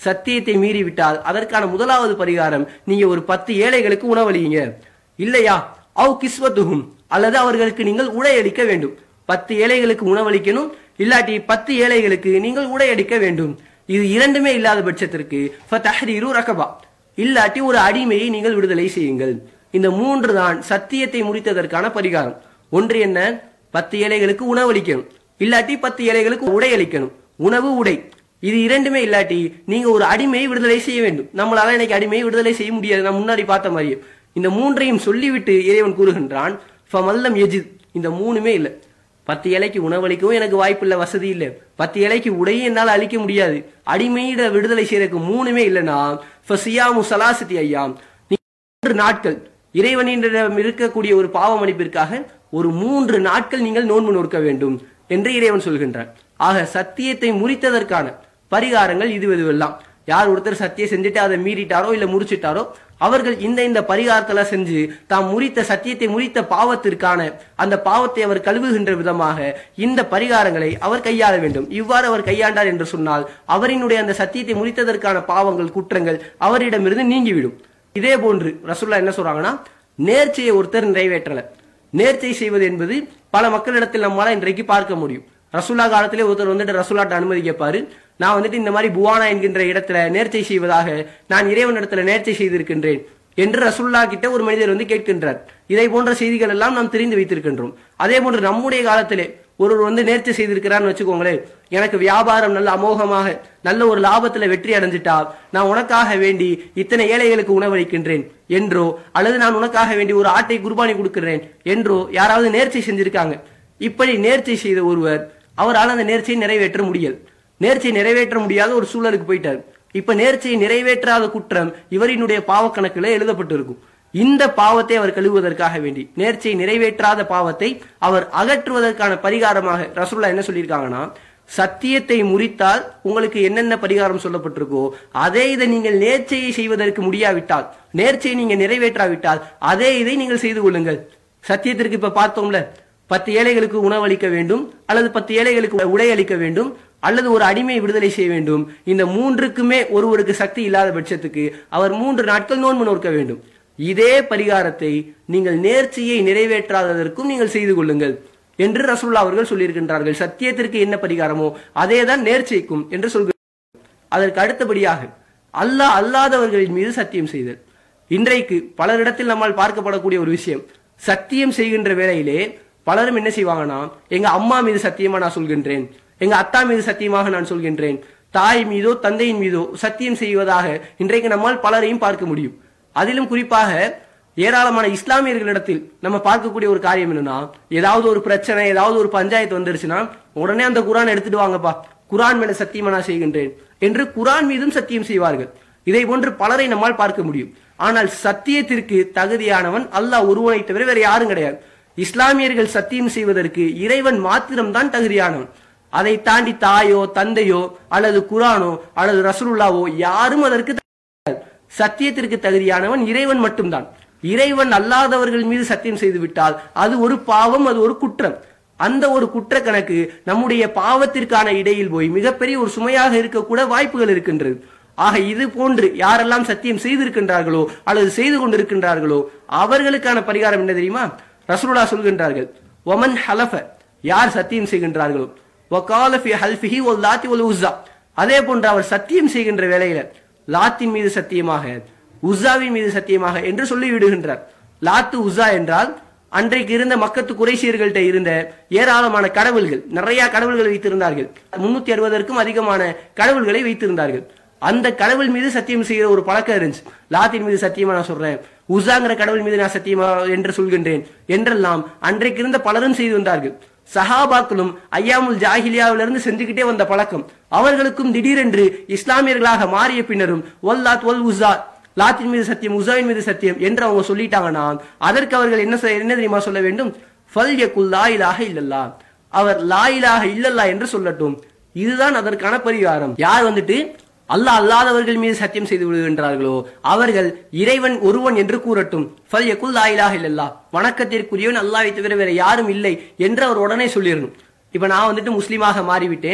சத்தியத்தை மீறிவிட்டால் அதற்கான முதலாவது பரிகாரம் நீங்க ஒரு பத்து ஏழைகளுக்கு உணவளிங்க இல்லையா அவ் கிஸ்வத்துகும் அல்லது அவர்களுக்கு நீங்கள் உடையளிக்க வேண்டும் பத்து ஏழைகளுக்கு உணவளிக்கணும் இல்லாட்டி பத்து ஏழைகளுக்கு நீங்கள் உடையளிக்க வேண்டும் இது இரண்டுமே இல்லாத பட்சத்திற்கு ஃபதஹ்ரீரு ரகபா இல்லாட்டி ஒரு அடிமையை நீங்கள் விடுதலை செய்யுங்கள் இந்த மூன்று தான் சத்தியத்தை முறித்ததற்கான பரிகாரம் ஒன்று என்ன பத்து ஏழைகளுக்கு உணவளிக்கணும் இல்லாட்டி பத்து ஏழைகளுக்கு உடை அளிக்கணும் உணவு உடை இது இரண்டுமே இல்லாட்டி நீங்க ஒரு அடிமையை விடுதலை செய்ய வேண்டும் நம்மளால இன்னைக்கு அடிமையை விடுதலை செய்ய முடியாது நான் முன்னாடி பார்த்த மாதிரியே இந்த மூன்றையும் சொல்லிவிட்டு இறைவன் கூறுகின்றான் ஃபமல்லம் எஜித் இந்த மூணுமே இல்லை பத்து இலைக்கு உணவளிக்கவும் எனக்கு வாய்ப்பு இல்லை வசதி இல்லை பத்து இலைக்கு உடையும் என்னால் அளிக்க முடியாது அடிமையிட விடுதலை செய்யறதுக்கு மூணுமே இல்லைன்னா ஃபசியாமு சலாசத்தி ஐயாம் நீ மூன்று நாட்கள் இறைவனிடம் இருக்கக்கூடிய ஒரு பாவ மன்னிப்பிற்காக ஒரு மூன்று நாட்கள் நீங்கள் நோன்பு நோக்க வேண்டும் என்று இறைவன் சொல்கின்றான் ஆக சத்தியத்தை முறித்ததற்கான பரிகாரங்கள் இது இதுவெல்லாம் யார் ஒருத்தர் சத்தியம் செஞ்சுட்டு அதை மீறிட்டாரோ இல்ல முறிச்சிட்டாரோ அவர்கள் இந்த இந்த பரிகாரத்தெல்லாம் செஞ்சு தாம் முறித்த சத்தியத்தை முறித்த பாவத்திற்கான அந்த பாவத்தை அவர் கழுவுகின்ற விதமாக இந்த பரிகாரங்களை அவர் கையாள வேண்டும் இவ்வாறு அவர் கையாண்டார் என்று சொன்னால் அவரினுடைய அந்த சத்தியத்தை முறித்ததற்கான பாவங்கள் குற்றங்கள் அவரிடமிருந்து நீங்கிவிடும் இதே போன்று ரசூல்லா என்ன சொல்றாங்கன்னா நேர்ச்சையை ஒருத்தர் நிறைவேற்றல நேர்ச்சை செய்வது என்பது பல மக்களிடத்தில் நம்மளால இன்றைக்கு பார்க்க முடியும் ரசூல்லா காலத்திலே ஒருத்தர் வந்துட்டு ரசூல்லாட்ட அனுமதி கேட்பாரு நான் வந்துட்டு இந்த மாதிரி புவானா என்கின்ற இடத்துல நேர்ச்சை செய்வதாக நான் இறைவனிடத்துல நேர்ச்சை செய்திருக்கின்றேன் என்று ரசூல்லா கிட்ட ஒரு மனிதர் வந்து கேட்கின்றார் இதை போன்ற செய்திகள் எல்லாம் நாம் தெரிந்து வைத்திருக்கின்றோம் அதே போன்று நம்முடைய காலத்திலே ஒருவர் வந்து நேர்ச்சி செய்திருக்கிறான்னு வச்சுக்கோங்களேன் எனக்கு வியாபாரம் நல்ல அமோகமாக நல்ல ஒரு லாபத்துல வெற்றி அடைஞ்சிட்டா நான் உனக்காக வேண்டி இத்தனை ஏழைகளுக்கு உணவளிக்கின்றேன் என்றோ அல்லது நான் உனக்காக வேண்டி ஒரு ஆட்டை குர்பானி கொடுக்கிறேன் என்றோ யாராவது நேர்ச்சை செஞ்சிருக்காங்க இப்படி நேர்ச்சை செய்த ஒருவர் அவரால் அந்த நேர்ச்சியை நிறைவேற்ற முடியாது நேர்ச்சியை நிறைவேற்ற முடியாத ஒரு சூழலுக்கு போயிட்டார் இப்ப நேர்ச்சியை நிறைவேற்றாத குற்றம் இவரினுடைய பாவக்கணக்கில் எழுதப்பட்டிருக்கும் இந்த பாவத்தை அவர் கழுவுவதற்காக வேண்டி நேர்ச்சியை நிறைவேற்றாத பாவத்தை அவர் அகற்றுவதற்கான பரிகாரமாக ரசூல்லா என்ன சொல்லியிருக்காங்கன்னா சத்தியத்தை முறித்தால் உங்களுக்கு என்னென்ன பரிகாரம் சொல்லப்பட்டிருக்கோ அதே இதை நீங்கள் நேர்ச்சையை செய்வதற்கு முடியாவிட்டால் நேர்ச்சையை நீங்க நிறைவேற்றாவிட்டால் அதே இதை நீங்கள் செய்து கொள்ளுங்கள் சத்தியத்திற்கு இப்ப பார்த்தோம்ல பத்து ஏழைகளுக்கு உணவளிக்க வேண்டும் அல்லது பத்து ஏழைகளுக்கு உடை அளிக்க வேண்டும் அல்லது ஒரு அடிமை விடுதலை செய்ய வேண்டும் இந்த மூன்றுக்குமே ஒருவருக்கு சக்தி இல்லாத பட்சத்துக்கு அவர் மூன்று நாட்கள் நோன்பு நோக்க வேண்டும் இதே பரிகாரத்தை நீங்கள் நேர்ச்சியை நிறைவேற்றாததற்கும் நீங்கள் செய்து கொள்ளுங்கள் என்று ரசூல்லா அவர்கள் சொல்லியிருக்கின்றார்கள் சத்தியத்திற்கு என்ன பரிகாரமோ அதேதான் நேர்ச்சைக்கும் என்று சொல்கிறார் அதற்கு அடுத்தபடியாக அல்லாஹ் அல்லாதவர்களின் மீது சத்தியம் செய்தல் இன்றைக்கு பலரிடத்தில் நம்மால் பார்க்கப்படக்கூடிய ஒரு விஷயம் சத்தியம் செய்கின்ற வேளையிலே பலரும் என்ன செய்வாங்கன்னா எங்க அம்மா மீது சத்தியமா நான் சொல்கின்றேன் எங்க அத்தா மீது சத்தியமாக நான் சொல்கின்றேன் தாய் மீதோ தந்தையின் மீதோ சத்தியம் செய்வதாக இன்றைக்கு நம்மால் பலரையும் பார்க்க முடியும் அதிலும் குறிப்பாக ஏராளமான இஸ்லாமியர்களிடத்தில் நம்ம பார்க்கக்கூடிய ஒரு காரியம் என்னன்னா ஏதாவது ஒரு பிரச்சனை ஏதாவது ஒரு பஞ்சாயத்து வந்துருச்சுன்னா உடனே அந்த குரான் எடுத்துட்டு வாங்கப்பா குரான் மேல சத்தியமா நான் செய்கின்றேன் என்று குரான் மீதும் சத்தியம் செய்வார்கள் இதை போன்று பலரை நம்மால் பார்க்க முடியும் ஆனால் சத்தியத்திற்கு தகுதியானவன் அல்லாஹ் ஒருவனை தவிர வேற யாரும் கிடையாது இஸ்லாமியர்கள் சத்தியம் செய்வதற்கு இறைவன் மாத்திரம்தான் தகுதியானவன் அதை தாண்டி தாயோ தந்தையோ அல்லது குரானோ அல்லது ரசூலுல்லாவோ யாரும் அதற்கு தகுதி சத்தியத்திற்கு தகுதியானவன் இறைவன் மட்டும்தான் இறைவன் அல்லாதவர்கள் மீது சத்தியம் செய்து விட்டால் அது ஒரு பாவம் அது ஒரு குற்றம் அந்த ஒரு குற்ற கணக்கு நம்முடைய பாவத்திற்கான இடையில் போய் மிகப்பெரிய ஒரு சுமையாக இருக்கக்கூட வாய்ப்புகள் இருக்கின்றது ஆக இது போன்று யாரெல்லாம் சத்தியம் செய்திருக்கின்றார்களோ அல்லது செய்து கொண்டிருக்கின்றார்களோ அவர்களுக்கான பரிகாரம் என்ன தெரியுமா ரசூலுல்லா சொல்கின்றார்கள் ஒமன் ஹலஃப யார் சத்தியம் செய்கின்றார்களோ வகால ஃபி ஹல்ஃபிஹி வல் லாத்தி வல் உஸ்ஸா அதே போன்று அவர் சத்தியம் செய்கின்ற வேளையில லாத்தின் மீது சத்தியமாக உஸ்ஸாவின் மீது சத்தியமாக என்று சொல்லி விடுகின்றார் லாத்து உஸ்ஸா என்றால் அன்றைக்கு இருந்த மக்கத்து குறைசியர்கள்ட்ட இருந்த ஏராளமான கடவுள்கள் நிறைய கடவுள்களை வைத்திருந்தார்கள் முன்னூத்தி அறுபதற்கும் அதிகமான கடவுள்களை வைத்திருந்தார்கள் அந்த கடவுள் மீது சத்தியம் செய்கிற ஒரு பழக்கம் இருந்துச்சு லாத்தின் மீது சத்தியமா நான் சொல்றேன் உசாங்கிற கடவுள் மீது நான் சத்தியமா என்று சொல்கின்றேன் என்றெல்லாம் அன்றைக்கு இருந்த பலரும் செய்து வந்தார்கள் சஹாபாக்களும் ஐயாமுல் ஜாஹிலியாவிலிருந்து செஞ்சுக்கிட்டே வந்த பழக்கம் அவர்களுக்கும் திடீரென்று இஸ்லாமியர்களாக மாறிய பின்னரும் ஒல் லாத் ஒல் உசா லாத்தின் மீது சத்தியம் உசாவின் மீது சத்தியம் என்று அவங்க சொல்லிட்டாங்கன்னா அதற்கு அவர்கள் என்ன சொ- என்ன தெரியுமா சொல்ல வேண்டும் ஃபல் யகுல் லா இலாஹ இல்லல்லா அவர் லா இலாஹ இல்லல்லா என்று சொல்லட்டும் இதுதான் அதற்கான பரிகாரம் யார் வந்துட்டு அல்லாஹ் அல்லாதவர்கள் மீது சத்தியம் செய்து விடுகின்றார்களோ அவர்கள் இறைவன் ஒருவன் என்று கூறட்டும் ஃபல் யகுல் லா இலாஹ இல்லல்லா வணக்கத்திற்குரியவன் அல்லாஹ்வை தவிர வேற யாரும் இல்லை என்று அவர் உடனே சொல்லிடணும் இப்ப நான் வந்துட்டு முஸ்லீமாக மாறிவிட்டேன்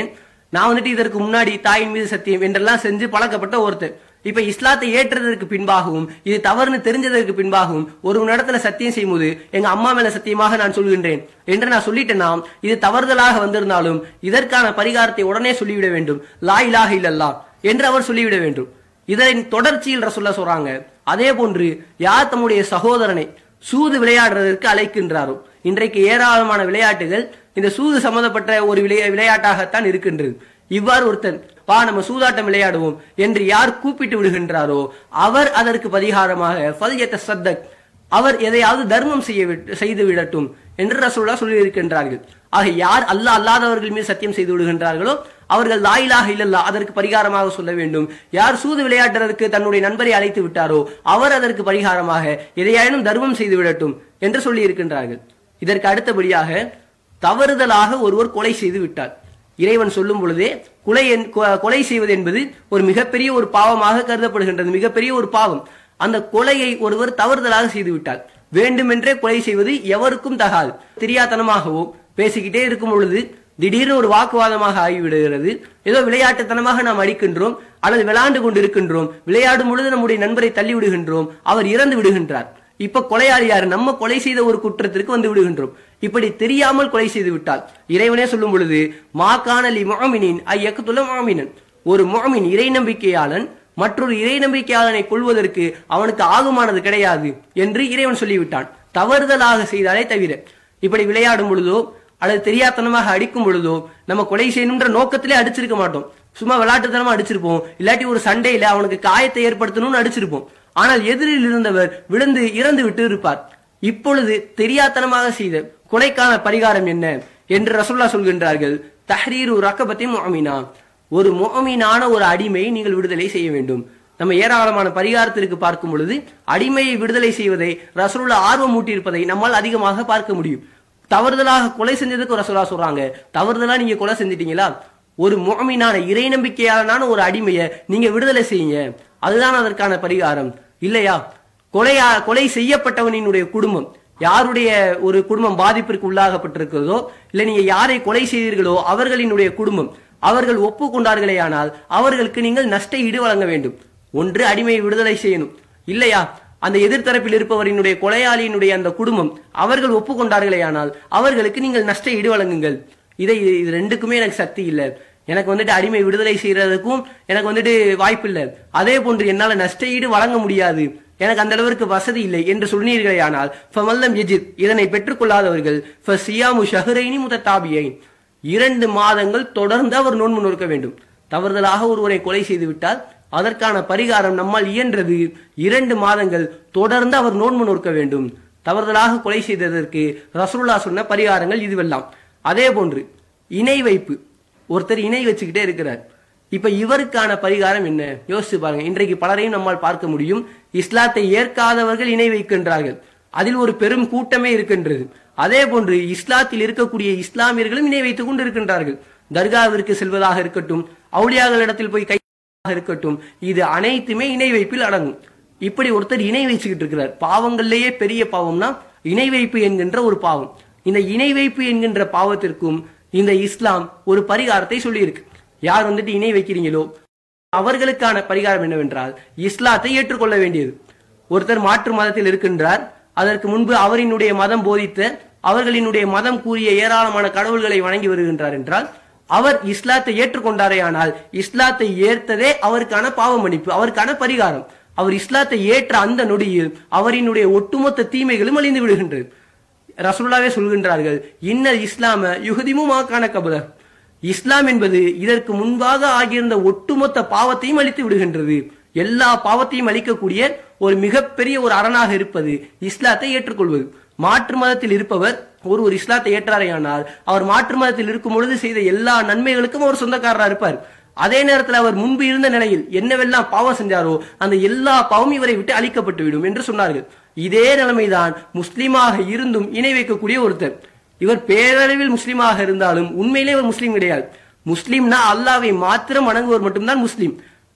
நான் வந்துட்டு இதற்கு முன்னாடி தாயின் மீது சத்தியம் என்றெல்லாம் செஞ்சு பழக்கப்பட்ட ஒருத்தர் இப்ப இஸ்லாத்தை ஏற்றதற்கு பின்பாகவும் இது தவறுன்னு தெரிஞ்சதற்கு பின்பாகவும் ஒரு இடத்துல சத்தியம் செய்யும்போது எங்க அம்மா மேல சத்தியமாக நான் சொல்கின்றேன் என்று நான் சொல்லிட்டேன்னா இது தவறுதலாக வந்திருந்தாலும் இதற்கான பரிகாரத்தை உடனே சொல்லிவிட வேண்டும் லா இலாஹ இல்லல்லா என்று அவர் சொல்லிவிட வேண்டும் இதன் தொடர்ச்சியில் ரசுல்லா சொல்றாங்க அதே போன்று யார் தம்முடைய சகோதரனை சூது விளையாடுறதற்கு அழைக்கின்றாரோ இன்றைக்கு ஏராளமான விளையாட்டுகள் இந்த சூது சம்பந்தப்பட்ட ஒரு விளைய விளையாட்டாகத்தான் இருக்கின்றது இவ்வாறு ஒருத்தன் வா நம்ம சூதாட்டம் விளையாடுவோம் என்று யார் கூப்பிட்டு விடுகின்றாரோ அவர் அதற்கு பரிகாரமாக ஃபல்யத்த சத்தக் அவர் எதையாவது தர்மம் செய்ய விட்- செய்து விடட்டும் என்று ரசூல்லா சொல்லி இருக்கின்றார்கள் ஆக யார் அல்லாஹ் அல்லாதவர்கள் மீது சத்தியம் செய்து விடுகின்றார்களோ அவர்கள் லாயிலாக இல்லல்லா அதற்கு பரிகாரமாக சொல்ல வேண்டும் யார் சூது விளையாடுறதற்கு தன்னுடைய நண்பரை அழைத்து விட்டாரோ அவர் அதற்கு பரிகாரமாக எதையாயினும் தர்மம் செய்து விடட்டும் என்று சொல்லி இருக்கின்றார்கள் இதற்கு அடுத்தபடியாக தவறுதலாக ஒருவர் கொலை செய்து விட்டார் இறைவன் சொல்லும் பொழுதே கொலை என்- கொ- கொலை செய்வது என்பது ஒரு மிகப்பெரிய ஒரு பாவமாக கருதப்படுகின்றது மிகப்பெரிய ஒரு பாவம் அந்த கொலையை ஒருவர் தவறுதலாக செய்து விட்டார் வேண்டுமென்றே கொலை செய்வது எவருக்கும் தகாது தெரியாதனமாகவோ பேசிக்கிட்டே இருக்கும் பொழுது திடீர்னு ஒரு வாக்குவாதமாக ஆகிவிடுகிறது ஏதோ விளையாட்டுத்தனமாக நாம் அடிக்கின்றோம் அல்லது விளையாண்டு கொண்டு இருக்கின்றோம் விளையாடும் பொழுது நம்முடைய நண்பரை தள்ளி விடுகின்றோம் அவர் இறந்து விடுகின்றார் இப்ப கொலையாளி யாரு நம்ம கொலை செய்த ஒரு குற்றத்திற்கு வந்து விடுகின்றோம் இப்படி தெரியாமல் கொலை செய்து விட்டால் இறைவனே சொல்லும் பொழுது மாக்கானலி முகமினின் ஐயக்குத்துல முகமினன் ஒரு முகமின் இறை நம்பிக்கையாளன் மற்றொரு இறை நம்பிக்கையாளனை கொள்வதற்கு அவனுக்கு ஆகுமானது கிடையாது என்று இறைவன் சொல்லிவிட்டான் தவறுதலாக செய்தாலே தவிர இப்படி விளையாடும் பொழுதோ அல்லது தெரியாத்தனமாக அடிக்கும் பொழுதோ நம்ம கொலை செய்யணும்ன்ற நோக்கத்திலே அடிச்சிருக்க மாட்டோம் சும்மா விளையாட்டுத்தனமா அடிச்சிருப்போம் இல்லாட்டி ஒரு சண்டையில அவனுக்கு காயத்தை ஏற்படுத்தணும்னு அடிச்சிருப்போம் ஆனால் எதிரில் இருந்தவர் விழுந்து இறந்து விட்டு இருப்பார் இப்பொழுது தெரியாத்தனமாக செய்த கொலைக்கான பரிகாரம் என்ன என்று ரசூல்லா சொல்கின்றார்கள் தஹ்ரீரு ரக்கபத்தி முஅமினா ஒரு முஅமினான ஒரு அடிமையை நீங்கள் விடுதலை செய்ய வேண்டும் நம்ம ஏராளமான பரிகாரத்திற்கு பார்க்கும் பொழுது அடிமையை விடுதலை செய்வதை ரசூலுல்லா ஆர்வம் ஊட்டியிருப்பதை நம்மால் அதிகமாக பார்க்க முடியும் தவறுதலாக கொலை செஞ்சதுக்கு ரசூலா சொல்றாங்க தவறுதலா நீங்க கொலை செஞ்சிட்டீங்களா ஒரு முகமினான இறை நம்பிக்கையாளனான ஒரு அடிமையை நீங்க விடுதலை செய்யுங்க அதுதான் அதற்கான பரிகாரம் இல்லையா கொலையா கொலை செய்யப்பட்டவனினுடைய குடும்பம் யாருடைய ஒரு குடும்பம் பாதிப்பிற்கு உள்ளாகப்பட்டிருக்கிறதோ இல்ல நீங்க யாரை கொலை செய்தீர்களோ அவர்களினுடைய குடும்பம் அவர்கள் ஒப்புக்கொண்டார்களேயானால் அவர்களுக்கு நீங்கள் நஷ்ட ஈடு வழங்க வேண்டும் ஒன்று அடிமையை விடுதலை செய்யணும் இல்லையா அந்த எதிர்த்தரப்பில் இருப்பவரினுடைய கொலையாளியினுடைய அந்த குடும்பம் அவர்கள் ஒப்புக்கொண்டார்களேயானால் அவர்களுக்கு நீங்கள் நஷ்ட ஈடு வழங்குங்கள் இதை இது ரெண்டுக்குமே எனக்கு சக்தி இல்லை எனக்கு வந்துட்டு அடிமை விடுதலை செய்யறதுக்கும் எனக்கு வந்துட்டு வாய்ப்பு இல்லை அதே போன்று என்னால நஷ்ட ஈடு வழங்க முடியாது எனக்கு அந்த அளவிற்கு வசதி இல்லை என்று சொன்னீர்களேயானால் ஃபமல்லம் எஜித் இதனை பெற்றுக்கொள்ளாதவர்கள் ஃபசியாமு ஷஹரைனி முதத்தாபியை இரண்டு மாதங்கள் தொடர்ந்து அவர் நோன்பு நோக்க வேண்டும் தவறுதலாக ஒருவரை கொலை செய்து விட்டால் அதற்கான பரிகாரம் நம்மால் இயன்றது இரண்டு மாதங்கள் தொடர்ந்து அவர் நோன்பு நோக்க வேண்டும் தவறுதலாக கொலை செய்ததற்கு ரசூலுல்லா சொன்ன பரிகாரங்கள் இதுவெல்லாம் அதே போன்று இணை வைப்பு ஒருத்தர் இணை வச்சுக்கிட்டே இருக்கிறார் இப்ப இவருக்கான பரிகாரம் என்ன யோசிச்சு பாருங்க இன்றைக்கு பலரையும் நம்மால் பார்க்க முடியும் இஸ்லாத்தை ஏற்காதவர்கள் இணை வைக்கின்றார்கள் அதில் ஒரு பெரும் கூட்டமே இருக்கின்றது அதே போன்று இஸ்லாத்தில் இருக்கக்கூடிய இஸ்லாமியர்களும் இணை வைத்துக் கொண்டு இருக்கின்றார்கள் தர்காவிற்கு செல்வதாக இருக்கட்டும் அவுளியாக்களிடத்தில் போய் கை இருக்கட்டும் இது அனைத்துமே இணை வைப்பில் அடங்கும் இப்படி ஒருத்தர் இணை வச்சுக்கிட்டு இருக்கிறார் பாவங்கள்லேயே பெரிய பாவம்னா இணை வைப்பு என்கின்ற ஒரு பாவம் இந்த இணை வைப்பு என்கின்ற பாவத்திற்கும் இந்த இஸ்லாம் ஒரு பரிகாரத்தை சொல்லியிருக்கு யார் வந்துட்டு இணை வைக்கிறீங்களோ அவர்களுக்கான பரிகாரம் என்னவென்றால் இஸ்லாத்தை ஏற்றுக்கொள்ள வேண்டியது ஒருத்தர் மாற்று மதத்தில் இருக்கின்றார் அதற்கு முன்பு அவரினுடைய மதம் போதித்த அவர்களினுடைய மதம் கூறிய ஏராளமான கடவுள்களை வணங்கி வருகின்றார் என்றால் அவர் இஸ்லாத்தை ஏற்றுக்கொண்டாரே ஆனால் இஸ்லாத்தை ஏற்றதே அவருக்கான பாவ மன்னிப்பு அவருக்கான பரிகாரம் அவர் இஸ்லாத்தை ஏற்ற அந்த நொடியில் அவரினுடைய ஒட்டுமொத்த தீமைகளும் அழிந்து விடுகின்றது ரசூலுல்லாவே சொல்கின்றார்கள் இன்னல் இஸ்லாம யுகதிமுமாக்கான கபல இஸ்லாம் என்பது இதற்கு முன்பாக ஆகியிருந்த ஒட்டுமொத்த பாவத்தையும் அழித்து விடுகின்றது எல்லா பாவத்தையும் அளிக்கக்கூடிய ஒரு மிகப்பெரிய ஒரு அரணாக இருப்பது இஸ்லாத்தை ஏற்றுக்கொள்வது மாற்று மதத்தில் இருப்பவர் ஒரு ஒரு இஸ்லாத்தை ஏற்றாரையானால் அவர் மாற்று மதத்தில் இருக்கும் பொழுது செய்த எல்லா நன்மைகளுக்கும் அவர் சொந்தக்காரராக இருப்பார் அதே நேரத்தில் அவர் முன்பு இருந்த நிலையில் என்னவெல்லாம் பாவம் செஞ்சாரோ அந்த எல்லா பாவம் இவரை விட்டு அழிக்கப்பட்டு விடும் என்று சொன்னார்கள் இதே நிலைமைதான் முஸ்லீமாக இருந்தும் இணை வைக்கக்கூடிய ஒருத்தர் இவர் பேரளவில் முஸ்லீமாக இருந்தாலும் உண்மையிலே ஒரு முஸ்லீம் கிடையாது முஸ்லீம்னா அல்லாவை மாத்திரம் வணங்குவர் மட்டும்தான் முஸ்லீம்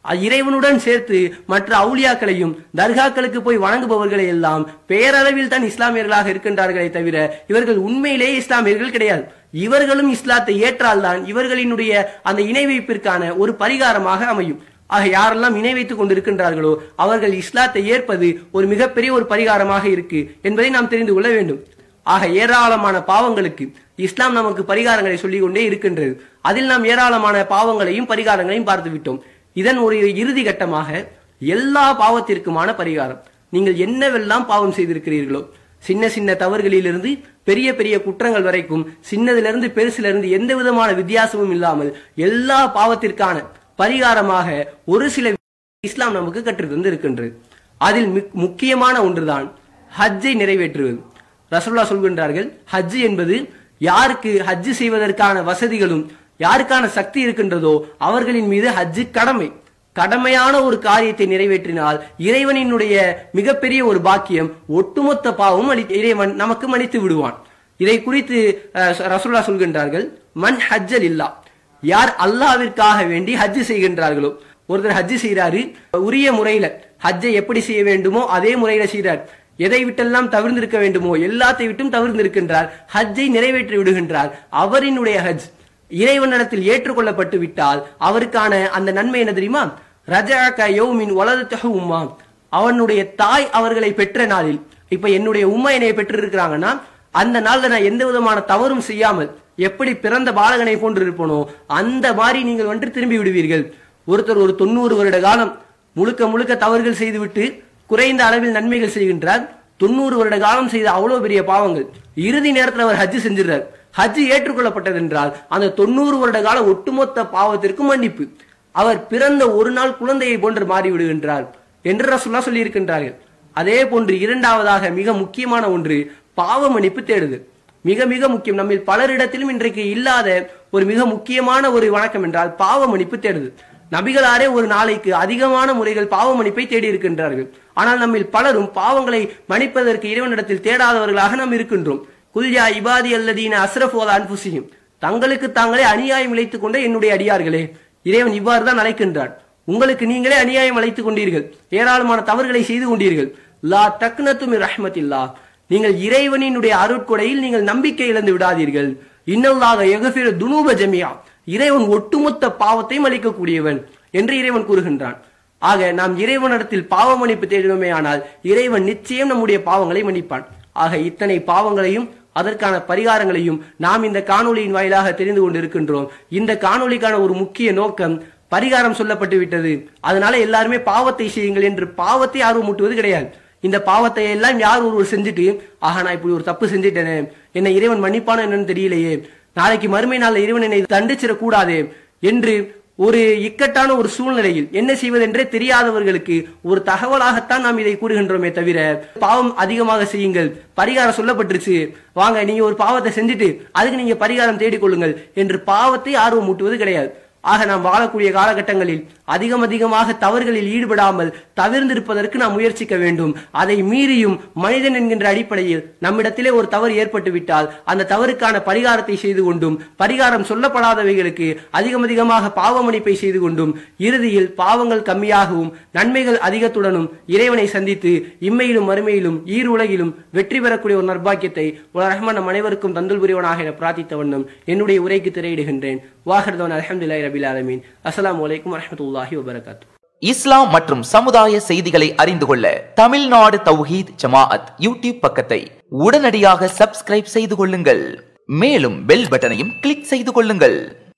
அ- இறைவனுடன் சேர்த்து மற்ற அவுலியாக்களையும் தர்காக்களுக்கு போய் வணங்குபவர்களை எல்லாம் பெயரளவில் தான் இஸ்லாமியர்களாக இருக்கின்றார்களே தவிர இவர்கள் உண்மையிலேயே இஸ்லாமியர்கள் கிடையாது இவர்களும் இஸ்லாத்தை ஏற்றால்தான் இவர்களினுடைய அந்த இணை வைப்பிற்கான ஒரு பரிகாரமாக அமையும் ஆக யாரெல்லாம் இணை வைத்துக் கொண்டிருக்கின்றார்களோ அவர்கள் இஸ்லாத்தை ஏற்பது ஒரு மிகப்பெரிய ஒரு பரிகாரமாக இருக்கு என்பதை நாம் தெரிந்து கொள்ள வேண்டும் ஆக ஏராளமான பாவங்களுக்கு இஸ்லாம் நமக்கு பரிகாரங்களை சொல்லிக் கொண்டே இருக்கின்றது அதில் நாம் ஏராளமான பாவங்களையும் பரிகாரங்களையும் பார்த்து விட்டோம் இதன் ஒரு இறுதி கட்டமாக எல்லா பாவத்திற்குமான பரிகாரம் நீங்கள் என்னவெல்லாம் பாவம் செய்திருக்கிறீர்களோ சின்ன சின்ன தவறுகளிலிருந்து பெரிய பெரிய குற்றங்கள் வரைக்கும் சின்னதிலிருந்து பெருசிலிருந்து எந்த விதமான வித்தியாசமும் இல்லாமல் எல்லா பாவத்திற்கான பரிகாரமாக ஒரு சில இஸ்லாம் நமக்கு கற்றுத் தந்து இருக்கின்றது அதில் மிக்- முக்கியமான ஒன்றுதான் ஹஜ்ஜை நிறைவேற்றுவது ரசூலுல்லாஹ் சொல்கின்றார்கள் ஹஜ் என்பது யாருக்கு ஹஜ் செய்வதற்கான வசதிகளும் யாருக்கான சக்தி இருக்கின்றதோ அவர்களின் மீது ஹஜ் கடமை கடமையான ஒரு காரியத்தை நிறைவேற்றினால் இறைவனினுடைய மிகப்பெரிய ஒரு பாக்கியம் ஒட்டுமொத்த பாவமும் அளி இறைவன் நமக்கு மன்னித்து விடுவான் இதை குறித்து அஹ், ரசூலுல்லாஹ் சொல்கின்றார்கள் மன் ஹஜ்ஜல் இல்லா யார் அல்லாவிற்காக வேண்டி ஹஜ் செய்கின்றார்களோ ஒருத்தர் ஹஜ் செய்யறாரு உரிய முறையில ஹஜ்ஜை எப்படி செய்ய வேண்டுமோ அதே முறையில செய்றார் எதை விட்டெல்லாம் தவிர்ந்திருக்க வேண்டுமோ எல்லாத்தை விட்டும் தவிர்ந்திருக்கின்றார் ஹஜ்ஜை நிறைவேற்றி விடுகின்றார் அவரினுடைய ஹஜ் இறைவனிடத்தில் ஏற்றுக்கொள்ளப்பட்டு விட்டால் அவருக்கான அந்த நன்மை என்ன தெரியுமா ரஜாக்க யௌமின் வலதுத்தகு உம்மா அவனுடைய தாய் அவர்களை பெற்ற நாளில் இப்ப என்னுடைய உம்மா என்னை பெற்றிருக்கிறாங்கன்னா அந்த நாள்ல நான் எந்த விதமான தவறும் செய்யாமல் எப்படி பிறந்த பாலகனை போன்று இருப்பனோ அந்த மாதிரி நீங்கள் வந்து திரும்பி விடுவீர்கள் ஒருத்தர் ஒரு தொண்ணூறு வருட காலம் முழுக்க முழுக்க தவறுகள் செய்துவிட்டு குறைந்த அளவில் நன்மைகள் செய்கின்றார் தொண்ணூறு வருட காலம் செய்த அவ்வளவு பெரிய பாவங்கள் இறுதி நேரத்தில் அவர் ஹஜ் செஞ்சிருந்தார் ஹஜ் ஏற்றுக்கொள்ளப்பட்டது என்றால் அந்த தொண்ணூறு வருட கால ஒட்டுமொத்த பாவத்திற்கும் மன்னிப்பு அவர் பிறந்த ஒரு நாள் குழந்தையை போன்று மாறி விடுகின்றார் என்று ரசுல்லா சொல்லி இருக்கின்றார்கள் அதே போன்று இரண்டாவதாக மிக முக்கியமான ஒன்று பாவ மன்னிப்பு தேடுதல் மிக மிக முக்கியம் நம்மில் பலரிடத்திலும் இன்றைக்கு இல்லாத ஒரு மிக முக்கியமான ஒரு வணக்கம் என்றால் பாவ மன்னிப்பு தேடுதல் நபிகளாரே ஒரு நாளைக்கு அதிகமான முறைகள் பாவ மன்னிப்பை தேடி இருக்கின்றார்கள் ஆனால் நம்மில் பலரும் பாவங்களை மன்னிப்பதற்கு இறைவனிடத்தில் தேடாதவர்களாக நாம் இருக்கின்றோம் குல்யா இபாதி அல்லதீன அஸ்ரஃபோத அன்புசியும் தங்களுக்கு தாங்களே அநியாயம் இழைத்துக் கொண்ட என்னுடைய அடியார்களே இறைவன் இவ்வாறு தான் அழைக்கின்றான் உங்களுக்கு நீங்களே அநியாயம் அழைத்துக் கொண்டீர்கள் ஏராளமான தவறுகளை செய்து கொண்டீர்கள் லா தக்னத்துமி ரஹ்மத்தில்லா நீங்கள் இறைவனினுடைய அருட்கொடையில் நீங்கள் நம்பிக்கை இழந்து விடாதீர்கள் இன்னல்லாக எகஃபிர துனூப ஜமியா இறைவன் ஒட்டுமொத்த பாவத்தையும் அளிக்கக்கூடியவன் என்று இறைவன் கூறுகின்றான் ஆக நாம் இறைவனிடத்தில் பாவ மன்னிப்பு தேடினோமே ஆனால் இறைவன் நிச்சயம் நம்முடைய பாவங்களை மன்னிப்பான் ஆக இத்தனை பாவங்களையும் அதற்கான பரிகாரங்களையும் நாம் இந்த காணொளியின் வாயிலாக தெரிந்து கொண்டிருக்கின்றோம் இந்த காணொளிக்கான ஒரு முக்கிய நோக்கம் பரிகாரம் சொல்லப்பட்டு விட்டது அதனால எல்லாருமே பாவத்தை செய்யுங்கள் என்று பாவத்தை ஆர்வம் மூட்டுவது கிடையாது இந்த பாவத்தை எல்லாம் யார் ஒருவர் செஞ்சுட்டு ஆஹா நான் இப்படி ஒரு தப்பு செஞ்சுட்டேனே என்னை இறைவன் மன்னிப்பானோ என்னன்னு தெரியலையே நாளைக்கு மறுமை நாள்ல இறைவன் என்னை தண்டிச்சிடக் கூடாதே என்று ஒரு இக்கட்டான ஒரு சூழ்நிலையில் என்ன செய்வதென்றே தெரியாதவர்களுக்கு ஒரு தகவலாகத்தான் நாம் இதை கூறுகின்றோமே தவிர பாவம் அதிகமாக செய்யுங்கள் பரிகாரம் சொல்லப்பட்டுருச்சு வாங்க நீங்க ஒரு பாவத்தை செஞ்சுட்டு அதுக்கு நீங்க பரிகாரம் தேடிக்கொள்ளுங்கள் என்று பாவத்தை ஆர்வம் மூட்டுவது கிடையாது ஆக நாம் வாழக்கூடிய காலகட்டங்களில் அதிகம் அதிகமாக தவறுகளில் ஈடுபடாமல் தவிர்ந்திருப்பதற்கு நாம் முயற்சிக்க வேண்டும் அதை மீறியும் மனிதன் என்கின்ற அடிப்படையில் நம்மிடத்திலே ஒரு தவறு ஏற்பட்டு விட்டால் அந்த தவறுக்கான பரிகாரத்தை செய்து கொண்டும் பரிகாரம் சொல்லப்படாதவைகளுக்கு அதிகம் அதிகமாக பாவமணிப்பை செய்து கொண்டும் இறுதியில் பாவங்கள் கம்மியாகவும் நன்மைகள் அதிகத்துடனும் இறைவனை சந்தித்து இம்மையிலும் மறுமையிலும் ஈர் உலகிலும் வெற்றி பெறக்கூடிய ஒரு நர்பாக்கியத்தை உலக ரஹ்மான் நம் அனைவருக்கும் தந்துல் புரிவனாக என பிரார்த்தித்த வண்ணம் என்னுடைய உரைக்கு திரையிடுகின்றேன் வாஹர்தவன் அலமதுல்லாஹி ரபில் ஆலமீன் அஸ்ஸலாமு அலைக்கும் வரஹ்மத்துல்லாஹி வபரகாத்து இஸ்லாம் மற்றும் சமுதாய செய்திகளை அறிந்து கொள்ள தமிழ்நாடு தௌஹீத் ஜமாஅத் யூடியூப் பக்கத்தை உடனடியாக சப்ஸ்கிரைப் செய்து கொள்ளுங்கள் மேலும் பெல் பட்டனையும் கிளிக் செய்து கொள்ளுங்கள்